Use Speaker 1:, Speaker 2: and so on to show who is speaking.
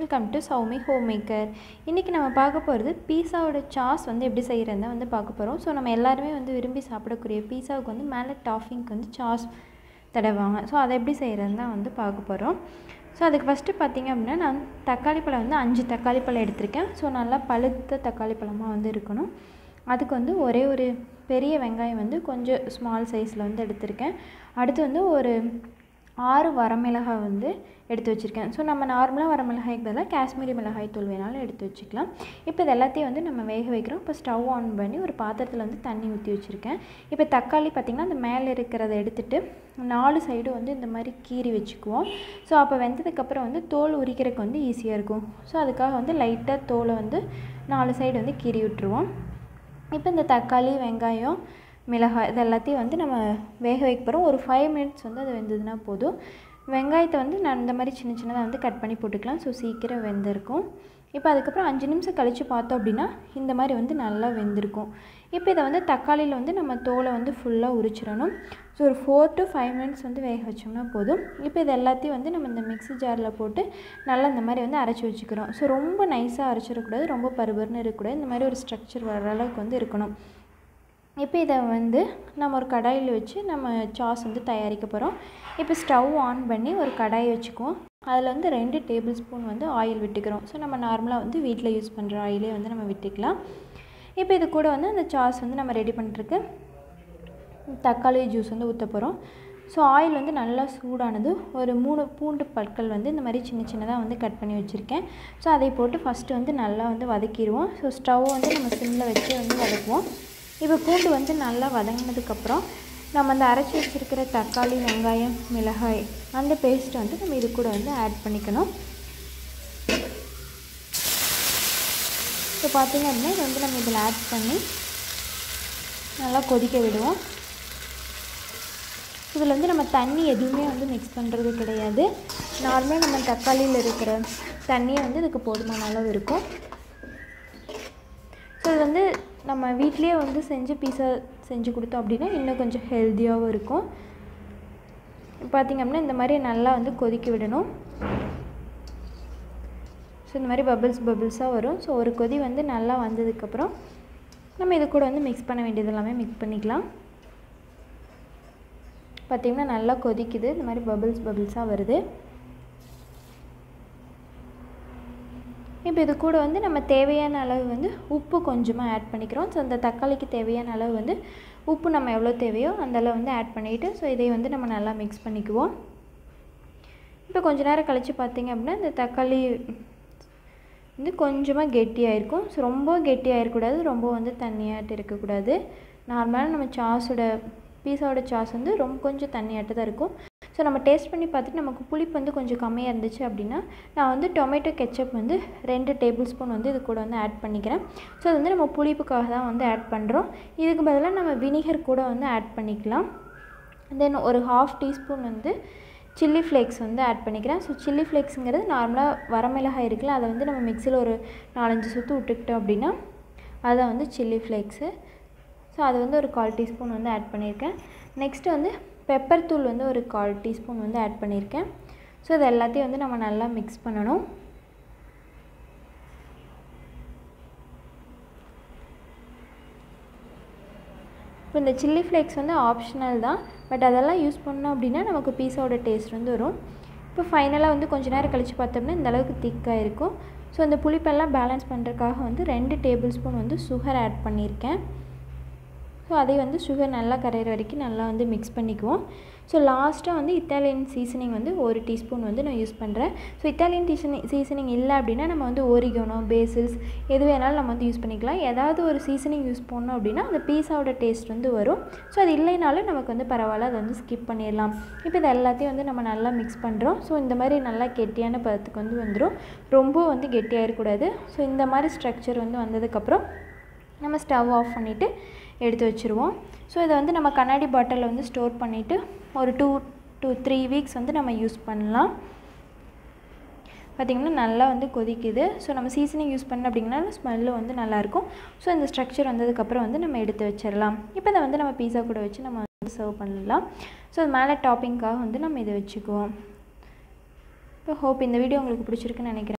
Speaker 1: welcome to Sowmi home maker இன்றைக்கி நம்ம பார்க்க போகிறது பீஸாவோட சாஸ் வந்து எப்படி செய்கிறதா வந்து பார்க்க போகிறோம் ஸோ நம்ம எல்லாருமே வந்து விரும்பி சாப்பிடக்கூடிய பீஸாவுக்கு வந்து மேலே டாஃபிங்க்கு வந்து சாஸ் தடவாங்க ஸோ அதை எப்படி செய்கிறதுன்னு தான் வந்து பார்க்க போகிறோம் ஸோ அதுக்கு ஃபஸ்ட்டு பார்த்திங்க அப்படின்னா நான் தக்காளி பழம் வந்து அஞ்சு தக்காளி பழம் எடுத்திருக்கேன் ஸோ நல்லா பழுத்த தக்காளி பழமாக வந்து இருக்கணும் அதுக்கு வந்து ஒரே ஒரு பெரிய வெங்காயம் வந்து கொஞ்சம் ஸ்மால் சைஸில் வந்து எடுத்திருக்கேன் அடுத்து வந்து ஒரு ஆறு வரமிளகாய் வந்து எடுத்து வச்சுருக்கேன் ஸோ நம்ம நார்மலாக வரமிளகாய்க்கு பதிலாக காஷ்மீரி மிளகாய் தூள் வேணாலும் எடுத்து வச்சுக்கலாம் இப்போ இது எல்லாத்தையும் வந்து நம்ம வேக வைக்கிறோம் இப்போ ஸ்டவ் ஆன் பண்ணி ஒரு பாத்திரத்தில் வந்து தண்ணி ஊற்றி வச்சுருக்கேன் இப்போ தக்காளி பார்த்திங்கன்னா அந்த மேலே இருக்கிறத எடுத்துட்டு நாலு சைடும் வந்து இந்த மாதிரி கீறி வச்சுக்குவோம் ஸோ அப்போ வெந்ததுக்கப்புறம் வந்து தோல் உரிக்கிறதுக்கு வந்து ஈஸியாக இருக்கும் ஸோ அதுக்காக வந்து லைட்டாக தோலை வந்து நாலு சைடு வந்து கீறி விட்டுருவோம் இப்போ இந்த தக்காளி வெங்காயம் மிளகாய் இது எல்லாத்தையும் வந்து நம்ம வேக வைக்க போகிறோம் ஒரு ஃபைவ் மினிட்ஸ் வந்து அது வெந்ததுன்னா போதும் வெங்காயத்தை வந்து நான் இந்த மாதிரி சின்ன சின்னதாக வந்து கட் பண்ணி போட்டுக்கலாம் ஸோ சீக்கிரம் வெந்திருக்கும் இப்போ அதுக்கப்புறம் அஞ்சு நிமிஷம் கழித்து பார்த்தோம் அப்படின்னா இந்த மாதிரி வந்து நல்லா வெந்திருக்கும் இப்போ இதை வந்து தக்காளியில் வந்து நம்ம தோலை வந்து ஃபுல்லாக உரிச்சிடணும் ஸோ ஒரு ஃபோர் டு ஃபைவ் மினிட்ஸ் வந்து வேக வச்சோம்னா போதும் இப்போ இது எல்லாத்தையும் வந்து நம்ம இந்த மிக்ஸி ஜாரில் போட்டு நல்லா இந்த மாதிரி வந்து அரைச்சி வச்சுக்கிறோம் ஸோ ரொம்ப நைஸாக அரைச்சிடக்கூடாது ரொம்ப பருபருன்னு இருக்கக்கூடாது இந்த மாதிரி ஒரு ஸ்ட்ரக்சர் வர அளவுக்கு வந்து இருக்கணும் இப்போ இதை வந்து நம்ம ஒரு கடாயில் வச்சு நம்ம சாஸ் வந்து தயாரிக்க போகிறோம் இப்போ ஸ்டவ் ஆன் பண்ணி ஒரு கடாயை வச்சுக்குவோம் அதில் வந்து ரெண்டு டேபிள் ஸ்பூன் வந்து ஆயில் விட்டுக்கிறோம் ஸோ நம்ம நார்மலாக வந்து வீட்டில் யூஸ் பண்ணுற ஆயிலே வந்து நம்ம விட்டுக்கலாம் இப்போ இது கூட வந்து அந்த சாஸ் வந்து நம்ம ரெடி பண்ணிட்டுருக்கு தக்காளி ஜூஸ் வந்து ஊற்ற போகிறோம் ஸோ ஆயில் வந்து நல்லா சூடானது ஒரு மூணு பூண்டு பற்கள் வந்து இந்த மாதிரி சின்ன சின்னதாக வந்து கட் பண்ணி வச்சுருக்கேன் ஸோ அதை போட்டு ஃபஸ்ட்டு வந்து நல்லா வந்து வதக்கிடுவோம் ஸோ ஸ்டவ் வந்து நம்ம சிம்மில் வச்சு வந்து வதக்குவோம் இப்போ பூண்டு வந்து நல்லா வதங்கினதுக்கப்புறம் நம்ம அந்த அரைச்சி வச்சுருக்கிற தக்காளி வெங்காயம் மிளகாய் அந்த பேஸ்ட்டை வந்து நம்ம இது கூட வந்து ஆட் பண்ணிக்கணும் இப்போ பார்த்திங்க அப்படின்னா இதை வந்து நம்ம இதில் ஆட் பண்ணி நல்லா கொதிக்க விடுவோம் இதில் வந்து நம்ம தண்ணி எதுவுமே வந்து மிக்ஸ் பண்ணுறது கிடையாது நார்மலாக நம்ம தக்காளியில் இருக்கிற தண்ணியை வந்து இதுக்கு போதுமான அளவு இருக்கும் ஸோ இது வந்து நம்ம வீட்லேயே வந்து செஞ்சு பீஸா செஞ்சு கொடுத்தோம் அப்படின்னா இன்னும் கொஞ்சம் ஹெல்த்தியாகவும் இருக்கும் பார்த்திங்க அப்படின்னா இந்த மாதிரி நல்லா வந்து கொதிக்க விடணும் ஸோ இந்த மாதிரி பபிள்ஸ் பபிள்ஸாக வரும் ஸோ ஒரு கொதி வந்து நல்லா வந்ததுக்கப்புறம் நம்ம இது கூட வந்து மிக்ஸ் பண்ண வேண்டியது எல்லாமே மிக்ஸ் பண்ணிக்கலாம் பார்த்திங்கன்னா நல்லா கொதிக்குது இந்த மாதிரி பபிள்ஸ் பபிள்ஸாக வருது இப்போ இது கூட வந்து நம்ம தேவையான அளவு வந்து உப்பு கொஞ்சமாக ஆட் பண்ணிக்கிறோம் ஸோ அந்த தக்காளிக்கு தேவையான அளவு வந்து உப்பு நம்ம எவ்வளோ தேவையோ அந்த அளவு வந்து ஆட் பண்ணிவிட்டு ஸோ இதை வந்து நம்ம நல்லா மிக்ஸ் பண்ணிக்குவோம் இப்போ கொஞ்ச நேரம் கழித்து பார்த்திங்க அப்படின்னா இந்த தக்காளி வந்து கொஞ்சமாக கெட்டியாக இருக்கும் ஸோ ரொம்ப கெட்டியாக இருக்கக்கூடாது ரொம்ப வந்து தண்ணியாட்டு இருக்கக்கூடாது நார்மலாக நம்ம சாஸோட பீஸாவோட சாஸ் வந்து ரொம்ப கொஞ்சம் தண்ணியாட்டு தான் இருக்கும் ஸோ நம்ம டேஸ்ட் பண்ணி பார்த்துட்டு நமக்கு புளிப்பு வந்து கொஞ்சம் கம்மியாக இருந்துச்சு அப்படின்னா நான் வந்து டொமேட்டோ கெச்சப் வந்து ரெண்டு டேபிள் ஸ்பூன் வந்து இது கூட வந்து ஆட் பண்ணிக்கிறேன் ஸோ அது வந்து நம்ம புளிப்புக்காக தான் வந்து ஆட் பண்ணுறோம் இதுக்கு பதிலாக நம்ம வினிகர் கூட வந்து ஆட் பண்ணிக்கலாம் தென் ஒரு ஹாஃப் டீஸ்பூன் வந்து சில்லி ஃப்ளேக்ஸ் வந்து ஆட் பண்ணிக்கிறேன் ஸோ சில்லி ஃப்ளேக்ஸுங்கிறது நார்மலாக வரமிளகாய் இருக்குல்ல அதை வந்து நம்ம மிக்சியில் ஒரு நாலஞ்சு சுற்று விட்டுக்கிட்டோம் அப்படின்னா அதுதான் வந்து சில்லி ஃப்ளேக்ஸு ஸோ அது வந்து ஒரு கால் டீஸ்பூன் வந்து ஆட் பண்ணியிருக்கேன் நெக்ஸ்ட்டு வந்து பெப்பர் தூள் வந்து ஒரு கால் டீஸ்பூன் வந்து ஆட் பண்ணியிருக்கேன் ஸோ இது எல்லாத்தையும் வந்து நம்ம நல்லா மிக்ஸ் பண்ணணும் இப்போ இந்த சில்லி ஃப்ளேக்ஸ் வந்து ஆப்ஷனல் தான் பட் அதெல்லாம் யூஸ் பண்ணோம் அப்படின்னா நமக்கு பீஸாவோட டேஸ்ட் வந்து வரும் இப்போ ஃபைனலாக வந்து கொஞ்சம் நேரம் கழித்து பார்த்தோம்னா இந்த அளவுக்கு திக்காக இருக்கும் ஸோ அந்த புளிப்பெல்லாம் பேலன்ஸ் பண்ணுறதுக்காக வந்து ரெண்டு டேபிள் ஸ்பூன் வந்து சுகர் ஆட் பண்ணியிருக்கேன் ஸோ அதை வந்து சுகர் நல்லா கரையிற வரைக்கும் நல்லா வந்து மிக்ஸ் பண்ணிக்குவோம் ஸோ லாஸ்ட்டாக வந்து இத்தாலியன் சீசனிங் வந்து ஒரு டீஸ்பூன் வந்து நான் யூஸ் பண்ணுறேன் ஸோ இத்தாலியன் டீசனிங் சீசனிங் இல்லை அப்படின்னா நம்ம வந்து ஓரிகோனோ பேசில்ஸ் எது வேணாலும் நம்ம வந்து யூஸ் பண்ணிக்கலாம் ஏதாவது ஒரு சீசனிங் யூஸ் பண்ணோம் அப்படின்னா அந்த பீஸாவோட டேஸ்ட் வந்து வரும் ஸோ அது இல்லைனாலும் நமக்கு வந்து பரவாயில்ல அதை வந்து ஸ்கிப் பண்ணிடலாம் இப்போ இது எல்லாத்தையும் வந்து நம்ம நல்லா மிக்ஸ் பண்ணுறோம் ஸோ இந்த மாதிரி நல்லா கெட்டியான பதத்துக்கு வந்து வந்துடும் ரொம்ப வந்து கெட்டியாக இருக்கக்கூடாது ஸோ இந்த மாதிரி ஸ்ட்ரக்சர் வந்து வந்ததுக்கப்புறம் நம்ம ஸ்டவ் ஆஃப் பண்ணிவிட்டு எடுத்து வச்சுருவோம் ஸோ இதை வந்து நம்ம கண்ணாடி பாட்டிலில் வந்து ஸ்டோர் பண்ணிவிட்டு ஒரு டூ டூ த்ரீ வீக்ஸ் வந்து நம்ம யூஸ் பண்ணலாம் பார்த்திங்கன்னா நல்லா வந்து கொதிக்குது ஸோ நம்ம சீசனிங் யூஸ் பண்ண அப்படிங்கன்னா ஸ்மெல்லு வந்து நல்லாயிருக்கும் ஸோ இந்த ஸ்ட்ரக்சர் வந்ததுக்கப்புறம் வந்து நம்ம எடுத்து வச்சிடலாம் இப்போ இதை வந்து நம்ம பீஸா கூட வச்சு நம்ம வந்து சர்வ் பண்ணலாம் ஸோ அது மேலே டாப்பிங்க்காக வந்து நம்ம இதை வச்சுக்குவோம் இப்போ ஹோப் இந்த வீடியோ உங்களுக்கு பிடிச்சிருக்குன்னு நினைக்கிறேன்